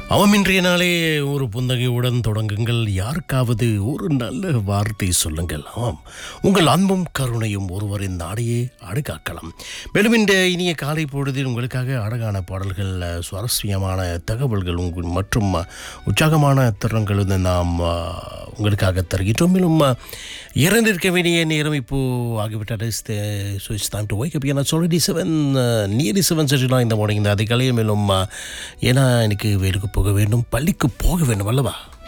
அவம் இன்றைய நாளே ஒரு புந்தகையுடன் தொடங்குங்கள் யாருக்காவது ஒரு நல்ல வார்த்தை சொல்லுங்கள் ஆமாம் உங்கள் அன்பும் கருணையும் ஒருவரின் நாடையே அடகாக்கலாம் மேலும் இந்த இனிய காலை பொழுதில் உங்களுக்காக அழகான பாடல்கள் அஹ், சுவாரஸ்யமான தகவல்கள் உங்கள் மற்றும் அஹ், உற்சாகமான தருணங்கள் வந்து நாம் அஹ், உங்களுக்காக தருகின்றோம் மேலும் அஹ், இறந்திருக்க வேண்டிய நேரம் இப்போது ஆகிவிட்டது so it's time to wake up ஏன்னா ஆல்ரெடி செவன் நியர்லி செவன் சர்ஜிலாம் இந்த மார்னிங் இந்த அதிகாலையில் மேலும் அஹ், ஏன்னா எனக்கு வேலுக்கு போக வேண்டும் பள்ளிக்கு போக வேண்டும் அல்லவா